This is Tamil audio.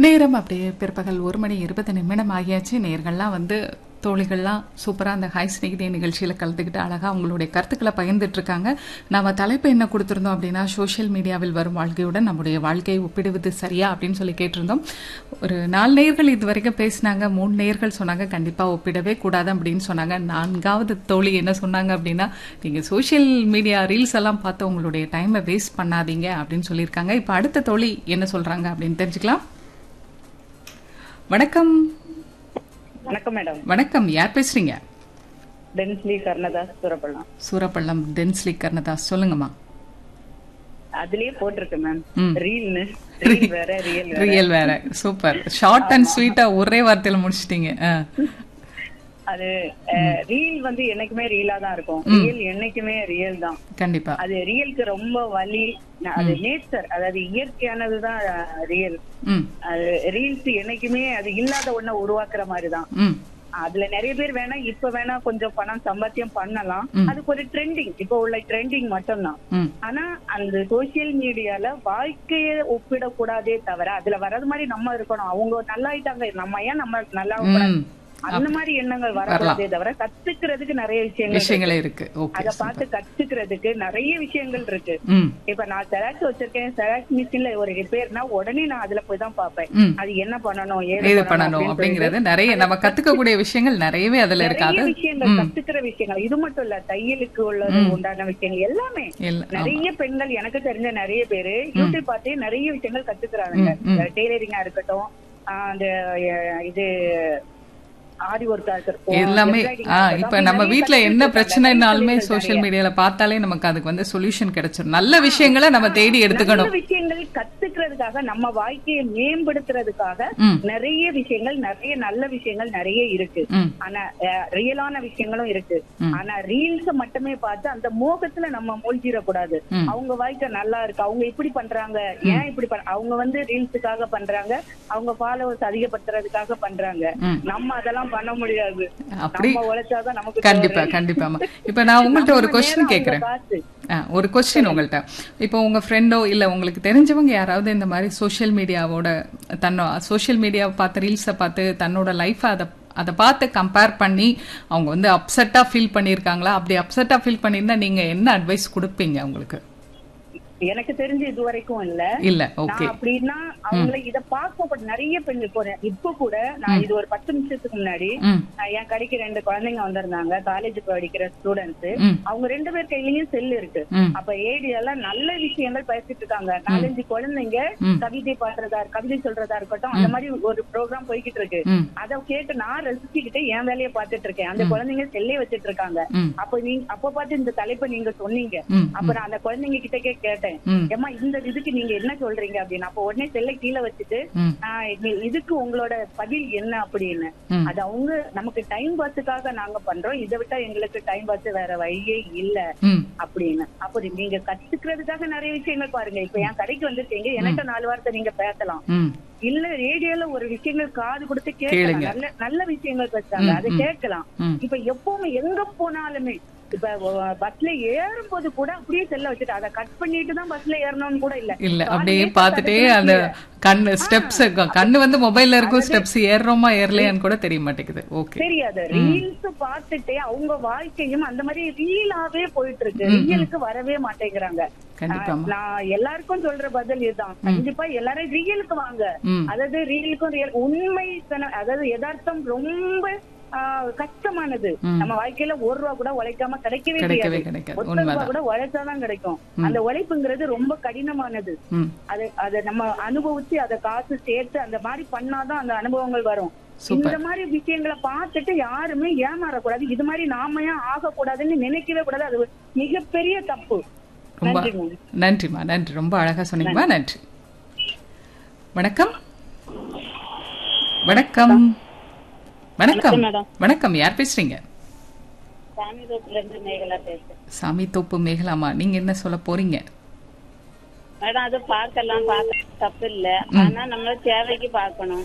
நேரம் அப்படியே பிற்பகல் ஒரு மணி இருபது நிமிடம் ஆகியாச்சு நேர்கள்லாம் வந்து தோழிகள்லாம் சூப்பராக அந்த ஹாய் ஸ்நேகிதே நிகழ்ச்சியில் கலந்துக்கிட்டு அழகாக அவங்களுடைய கருத்துக்களை பகிர்ந்துட்டு இருக்காங்க நாம தலைப்பு என்ன கொடுத்துருந்தோம் அப்படின்னா சோஷியல் மீடியாவில் வரும் வாழ்க்கையுடன் நம்முடைய வாழ்க்கையை ஒப்பிடுவது சரியா அப்படின்னு சொல்லி கேட்டிருந்தோம் ஒரு நாலு நேர்கள் இது வரைக்கும் பேசினாங்க மூணு நேர்கள் சொன்னாங்க கண்டிப்பாக ஒப்பிடவே கூடாது அப்படின்னு சொன்னாங்க நான்காவது தோழி என்ன சொன்னாங்க அப்படின்னா நீங்கள் சோஷியல் மீடியா ரீல்ஸ் எல்லாம் பார்த்து உங்களுடைய டைமை வேஸ்ட் பண்ணாதீங்க அப்படின்னு சொல்லியிருக்காங்க இப்போ அடுத்த தோழி என்ன சொல்கிறாங்க அப்படின்னு தெரிஞ்சுக்கலாம் வணக்கம் வணக்கம் மேடம் வணக்கம் யார் பேசுறீங்க டென்ஸ்லி கர்ணதாஸ் சூரப்பள்ளம் சூரப்பள்ளம் டென்ஸ்லி கர்ணதாஸ் சொல்லுங்கம்மா அதுலயே போட்டிருக்கு மேம் ம். ரீல்னு ரீல் வேற ரியல் வேற ரியல் வேற சூப்பர் ஷார்ட் அண்ட் ஸ்வீட்டா ஒரே வார்த்தையில முடிச்சிட்டீங்க ஆ. அது ரீல் வந்து என்னைக்குமே ரீலா தான் இருக்கும் ரியல் என்னைக்குமே ரியல் தான் கண்டிப்பா அது ரியலுக்கு ரொம்ப வலி ந- அது நேச்சர் அதாவது இயற்கையானதுதான் ரியல் ம் அது ரீல்ஸ் என்னைக்குமே அது இல்லாத ஒண்ண உருவாக்குற மாதிரிதான் ம் அதுல நிறைய பேர் வேணா இப்ப வேணா கொஞ்சம் பணம் சம்பாத்தியம் பண்ணலாம் அதுக்கு ஒரு ட்ரெண்டிங் இப்ப உள்ள ட்ரெண்டிங் மட்டும்தான் ம் ஆனா அந்த சோசியல் மீடியால வாழ்க்கைய ஒப்பிடக்கூடாதே தவிர அதுல வர்றது மாதிரி நம்ம இருக்கணும் அவங்க நல்லா ஆயிட்டாங்க நம்ம ஏன் நம்ம நல்லா ம் அந்த மாதிரி எண்ணங்கள் வரக்கூடாதே தவிர கத்துக்கிறதுக்கு நிறைய விஷயங்கள் இருக்கு. விஷயங்களே இருக்கு ஓகே அத பார்த்து கத்துக்கிறதுக்கு நிறைய விஷயங்கள் இருக்கு ம் இப்ப நான் செராக்ஸ் வச்சிருக்கேன் செராக்ஸ் மிஷின்ல ஒரு ரிப்பேர்னா உடனே நான் அதுல போய் தான் பாப்பேன் ம். அது என்ன பண்ணணும் இது ஏது பண்ணணும் அப்படிங்கறது நிறைய நம்ம கத்துக்கக்கூடிய விஷயங்கள் நிறையவே அதுல இருக்கு நிறைய அது விஷயங்கள் கத்துக்கிற விஷயங்கள் இது மட்டும் இல்ல தையலுக்கு உள்ளது உண்டான விஷயங்கள் எல்லாமே இல்ல நிறைய பெண்கள் எனக்கு தெரிஞ்ச நிறைய பேரு யூடியூப் பார்த்தே நிறைய விஷயங்கள் கத்துக்கிறாங்க டெய்லரிங்கா இருக்கட்டும் ஆஹ் அந்த அஹ், இது ஆரி ஒர்க்கா இருக்கட்டும் எல்லாமே embroidering ஆ ஆ இருக்கட்டும். இப்ப அப்படி நம்ம நிறைய வீட்ல என்ன கத்துக்கிட்டு பிரச்சனைனாலுமே இருக்காங்க. சோஷியல் மீடியால பார்த்தாலே நமக்கு அதுக்கு வந்து சொல்யூஷன் கிடைச்சிடும் நல்ல விஷயங்களை நம்ம தேடி எடுத்துக்கணும் நல்ல விஷயங்கள் கத்துக்கிறதுக்காக நம்ம வாழ்க்கையை மேம்படுத்துறதுக்காக ம் நிறைய விஷயங்கள் நிறைய நல்ல விஷயங்கள் நிறைய இருக்கு ம் ஆனா ரியலான விஷயங்களும் இருக்கு ம். ஆனா ரீல்ஸ் மட்டுமே பார்த்து அந்த மோகத்துல நம்ம மூழ்கிடக்கூடாது ம். அவங்க வாழ்க்கை நல்லா இருக்கு அவங்க இப்படி பண்றாங்க ஏன் இப்படி பண்- அவங்க வந்து ரீல்ஸுக்காக பண்றாங்க அவங்க ஃபாலோவர்ஸ் அதிகப்படுத்துறதுக்காக பண்றாங்க ம். நம்ம அதெல்லாம் பண்ண முடியாது அப்படி நம்ம உழைச்சாதான் நமக்கு கண்டிப்பா கண்டிப்பாமா இப்ப நான் உங்கள்ட்ட ஒரு நம்ம கொஸ்டின் நேரம், கேக்குறேன் அவங்க காசு. ஆ, ஒரு கொஸ்டின் உங்கள்ட்ட இப்போ உங்க ஃப்ரெண்டோ இல்ல உங்களுக்கு தெரிஞ்சவங்க யாராவது இந்த மாதிரி சோஷியல் மீடியாவோட தன்னோ சோஷியல் மீடியாவை பார்த்து ரீல்ஸை பார்த்து தன்னோட லைஃபை அதை அதை பார்த்து கம்பேர் பண்ணி அவங்க வந்து அப்செட்டா ஃபீல் பண்ணியிருக்காங்களா அப்படி அப்செட்டா ஃபீல் பண்ணியிருந்தா நீங்க என்ன அட்வைஸ் கொடுப்பீங்க அவங்களுக்கு எனக்கு தெரிஞ்சு இது வரைக்கும் இல்ல இல்ல ஓகே நான் அப்படின்னா அவங்கள இத பார்க்க நிறைய பெண்கள் போறேன் இப்ப கூட நான் இது ஒரு பத்து நிமிஷத்துக்கு முன்னாடி ம் நான் என் கடைக்கு ரெண்டு குழந்தைங்க வந்திருந்தாங்க காலேஜ் படிக்கிற ஸ்டூடெண்ட்ஸ் ம் அவங்க ரெண்டு பேர் கையிலயும் செல் இருக்கு ம் அப்ப ஏடியால நல்ல விஷயங்கள் பேசிட்டு இருக்காங்க நாலஞ்சு குழந்தைங்க ம். கவிதை பாடுறதா கவிதை சொல்றதா இருக்கட்டும் அந்த மாதிரி ஒரு ப்ரோக்ராம் போய்கிட்டு இருக்கு ம் அத கேட்டு நான் ரசிச்சுக்கிட்டு என் வேலையை பார்த்துட்டு இருக்கேன் அந்த குழந்தைங்க செல்லே வச்சிட்டு இருக்காங்க ம் அப்ப நீங்க அப்ப பார்த்து இந்த தலைப்பை நீங்க சொன்னீங்க ம் அப்ப நான் அந்த குழந்தைங்க கிட்டக்கே கேட்டேன் ம் ஏமா இந்த இதுக்கு நீங்க என்ன சொல்றீங்க அப்படின்னு அப்ப உடனே செல்லை கீழே வச்சுட்டு ம் ஆஹ் இது- இதுக்கு உங்களோட பதில் என்ன அப்படின்னு ம். அது அவங்க நமக்கு டைம் பாஸுக்காக நாங்க பண்றோம் இதை விட்டா எங்களுக்கு டைம் பாஸ் வேற வழியே இல்ல ம் அப்படின்னு அப்ப நீங்க கத்துக்கிறதுக்காக நிறைய விஷயங்கள் பாருங்க இப்ப என் கடைக்கு வந்திருக்கீங்க எனக்கு நாலு வார்த்தை நீங்க பேசலாம் ம் இல்ல ரேடியோல ஒரு விஷயங்கள் காது கொடுத்து கேளுங்க. கேட்கலாம் நல்ல நல்ல விஷயங்கள் பேசுறாங்க அதை கேட்கலாம் ம் இப்ப எப்பவுமே எங்க போனாலுமே இப்ப அஹ், பஸ்ல ஏறும் போது கூட அப்படியே செல்ல வச்சுட்டு அதை கட் பண்ணிட்டு தான் பஸ்ல ஏறணும்னு கூட இல்ல இல்ல அப்படியே பார்த்துட்டே அந்த கண்ணு ஸ்டெப்ஸ் கண்ணு வந்து மொபைல்ல இருக்கும் ஸ்டெப்ஸ் ஏறுறோமா ஏறலையான்னு கூட தெரிய மாட்டேங்குது ஓகே தெரியாது ரீல்ஸ் பார்த்துட்டே அவங்க வாழ்க்கையும் அந்த மாதிரி ரீலாவே போயிட்டு இருக்கு ரியலுக்கு வரவே மாட்டேங்கிறாங்க கண்டிப்பாமா நான் எல்லாருக்கும் சொல்ற பதில் இதுதான் கண்டிப்பா எல்லாரும் ரியலுக்கு வாங்க ம் அதாவது ரியலுக்கும் ரியல் உண்மை தன- அதாவது யதார்த்தம் ரொம்ப ஆஹ், கஷ்டமானது ம். நம்ம வாழ்க்கையில ஒரு ரூபா கூட உழைக்காம கிடைக்கவே கிடைக்கவே கிடையாது கிடைக்காது ஒத்த ரூபா உண்மைதான் கூட உழைச்சாதான் கிடைக்கும் அந்த உழைப்புங்கிறது ரொம்ப கடினமானது ம் அது அதை நம்ம அனுபவிச்சு அதை காசு சேர்த்து அந்த மாதிரி பண்ணாதான் அந்த அனுபவங்கள் வரும் சூப்பர் இந்த மாதிரி விஷயங்களை பார்த்துட்டு யாருமே ஏமாறக்கூடாது இது மாதிரி நாம ஏன் ஆகக்கூடாதுன்னு நினைக்கவே கூடாது அது ஒரு மிகப்பெரிய தப்பு ரொம்ப நன்றிங்க நன்றிம்மா நன்றி ரொம்ப அழகா சொன்னீங்கம்மா நன்றி வணக்கம் வணக்கம் வணக்கம் மேடம் வணக்கம் யார் பேசுறீங்க சாமிதோப்புல இருந்து மேகலா பேசுறேன் சாமி தோப்பு மேகலாமா நீங்க என்ன சொல்ல போறீங்க மேடம் அது பார்க்கலாம் பார்க்க தப்பு இல்ல ஆனா நம்ம தேவைக்கு பார்க்கணும்